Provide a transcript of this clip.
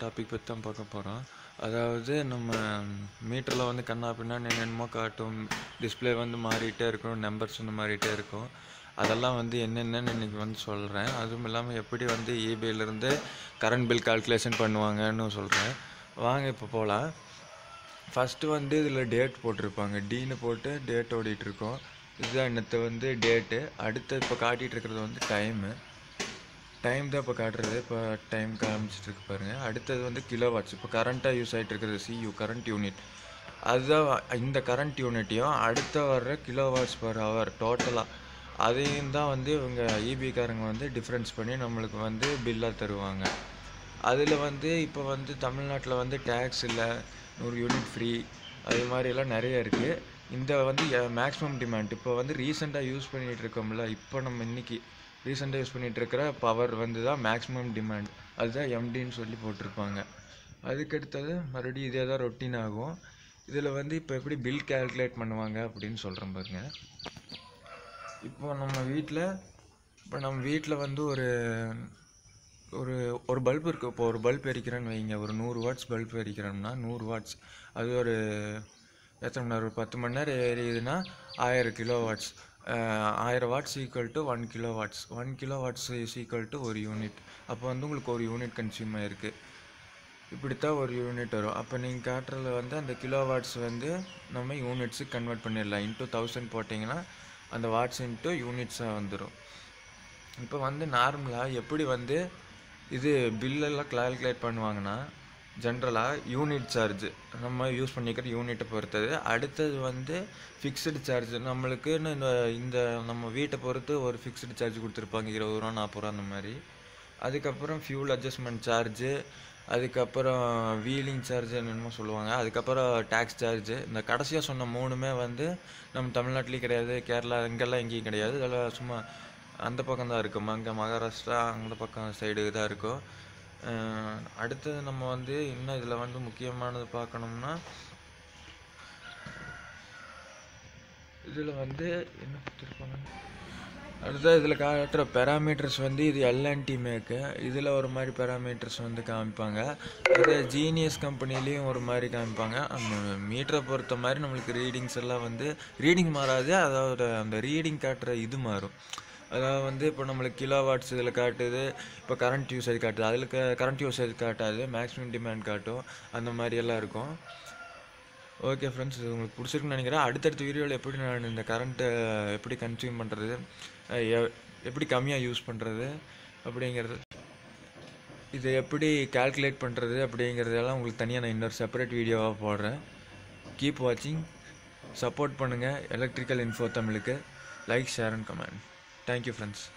topic பற்றி தான் பார்க்க போகிறோம் அதாவது நம்ம மீட்டரில் வந்து கண்ணா பின்னாடி என்னென்னமோ காட்டும் டிஸ்ப்ளே வந்து மாறிட்டே இருக்கும் நம்பர்ஸ் வந்து மாறிட்டே இருக்கும் அதெல்லாம் வந்து என்னென்னன்னு இன்னைக்கு வந்து சொல்கிறேன் அதுவும் இல்லாமல் எப்படி வந்து இபிஐலேருந்து கரண்ட் பில் கால்குலேஷன் பண்ணுவாங்கன்னு சொல்கிறேன் வாங்க இப்போ போகலாம் ஃபஸ்ட்டு வந்து இதில் டேட் போட்டிருப்பாங்க டீன்னு போட்டு டேட் ஓடிட்டுருக்கோம் இதுதான் இன்னத்தை வந்து டேட்டு அடுத்து இப்போ காட்டிகிட்டு இருக்கிறது வந்து டைமு டைம் தான் இப்போ காட்டுறது இப்போ டைம் காமிச்சிட்டு இருக்கு பாருங்க அடுத்தது வந்து கிலோ வாட்ஸ் இப்போ கரண்ட்டாக யூஸ் ஆகிட்டு இருக்கிறது சியூ கரண்ட் யூனிட் அதுதான் இந்த கரண்ட் யூனிட்டையும் அடுத்த வர்ற கிலோ வாட்ஸ் பர் ஹவர் டோட்டலாக அதையும் தான் வந்து இவங்க இபிகாரங்க வந்து டிஃப்ரென்ஸ் பண்ணி நம்மளுக்கு வந்து பில்லாக தருவாங்க அதில் வந்து இப்போ வந்து தமிழ்நாட்டில் வந்து டேக்ஸ் இல்லை நூறு யூனிட் ஃப்ரீ அது மாதிரியெல்லாம் நிறைய இருக்குது இந்த வந்து மேக்ஸிமம் டிமாண்ட் இப்போ வந்து ரீசெண்டாக யூஸ் பண்ணிகிட்டு இருக்கோம்ல இப்போ நம்ம இன்னைக்கு ரீசெண்டாக யூஸ் பண்ணிகிட்டு இருக்கிற பவர் வந்து தான் மேக்ஸிமம் டிமாண்ட் அதுதான் எம்டின்னு சொல்லி போட்டிருப்பாங்க அதுக்கடுத்தது மறுபடியும் இதே தான் ரொட்டீன் ஆகும் இதில் வந்து இப்போ எப்படி பில் கால்குலேட் பண்ணுவாங்க அப்படின்னு சொல்கிறேன் பாருங்க இப்போ நம்ம வீட்டில் இப்போ நம்ம வீட்டில் வந்து ஒரு ஒரு ஒரு பல்ப் இருக்குது இப்போ ஒரு பல்ப் எரிக்கிறேன்னு வைங்க ஒரு நூறு வாட்ஸ் பல்ப் எரிக்கிறோம்னா நூறு வாட்ஸ் அது ஒரு எத்தனை மணி நேரம் ஒரு பத்து மணி நேரம் எரியுதுன்னா ஆயிரம் கிலோ வாட்ஸ் ஆயிரம் watts equal to one kilowatts one kilowatts is equal to ஒரு யூனிட் அப்போ வந்து உங்களுக்கு ஒரு யூனிட் கன்சியூம் ஆயிருக்கு இப்படித்தான் ஒரு யூனிட் வரும் அப்போ நீங்கள் காட்டுறதுல வந்து அந்த கிலோ வாட்ஸ் வந்து நம்ம யூனிட்ஸுக்கு கன்வெர்ட் பண்ணிடலாம் இன்ட்டு தௌசண்ட் போட்டிங்கன்னா அந்த வாட்ஸ் இன்ட்டு யூனிட்ஸாக வந்துடும் இப்போ வந்து நார்மலாக எப்படி வந்து இது பில்லெல்லாம் கால்குலேட் பண்ணுவாங்கன்னா ஜென்ரலாக யூனிட் சார்ஜ் நம்ம யூஸ் பண்ணிக்கிற யூனிட்டை பொறுத்தது அடுத்தது வந்து ஃபிக்ஸ்டு சார்ஜ் நம்மளுக்குன்னு இந்த இந்த நம்ம வீட்டை பொறுத்து ஒரு ஃபிக்ஸ்டு சார்ஜ் கொடுத்துருப்பாங்க இருபது ரூபா நாற்பது ரூபா அந்த மாதிரி அதுக்கப்புறம் ஃபியூல் அட்ஜஸ்ட்மெண்ட் சார்ஜு அதுக்கப்புறம் வீலிங் சார்ஜ் என்னென்னமோ சொல்லுவாங்க அதுக்கப்புறம் டேக்ஸ் சார்ஜ் இந்த கடைசியாக சொன்ன மூணுமே வந்து நம்ம தமிழ்நாட்டிலையும் கிடையாது கேரளா இங்கெல்லாம் எங்கேயும் கிடையாது இதெல்லாம் சும்மா அந்த பக்கம் தான் இருக்கும் அங்கே மகாராஷ்டிரா அந்த பக்கம் சைடு தான் இருக்கும் அஹ் அடுத்தது நம்ம வந்து இன்னும் இதில் வந்து முக்கியமானது பார்க்கணும்னா இதில் வந்து என்ன கொடுத்துருப்பாங்க அடுத்தது இதில் காட்டுற பேராமீட்டர்ஸ் வந்து இது எல்என்டி மேக்கு இதில் ஒரு மாதிரி பேராமீட்டர்ஸ் வந்து காமிப்பாங்க அதே ஜீனியஸ் கம்பெனிலையும் ஒரு மாதிரி காமிப்பாங்க அந்த மீட்டரை பொறுத்த மாதிரி நம்மளுக்கு ரீடிங்ஸ் எல்லாம் வந்து ரீடிங் மாறாது அதாவது அந்த ரீடிங் காட்டுற இது மாறும் அதாவது வந்து இப்போ நம்மளுக்கு கிலோ வாட்ஸ் இதில் காட்டுது இப்போ கரண்ட் யூசேஜ் காட்டுது அதில் கரண்ட் யூசேஜ் காட்டாது மேக்ஸிமம் டிமாண்ட் காட்டும் அந்த மாதிரி எல்லாம் இருக்கும் ஓகே ஃப்ரெண்ட்ஸ் இது உங்களுக்கு பிடிச்சிருக்குன்னு நினைக்கிறேன் அடுத்தடுத்த வீடியோவில் எப்படி நான் இந்த கரண்ட்டை எப்படி கன்சியூம் பண்ணுறது எப்படி கம்மியாக யூஸ் பண்ணுறது அப்படிங்கிறது இதை எப்படி கால்குலேட் பண்ணுறது அப்படிங்கிறதெல்லாம் உங்களுக்கு தனியாக நான் இன்னொரு செப்பரேட் வீடியோவாக போடுறேன் கீப் வாட்சிங் சப்போர்ட் பண்ணுங்கள் எலக்ட்ரிக்கல் இன்ஃபோ தமிழுக்கு like share and comment thank you friends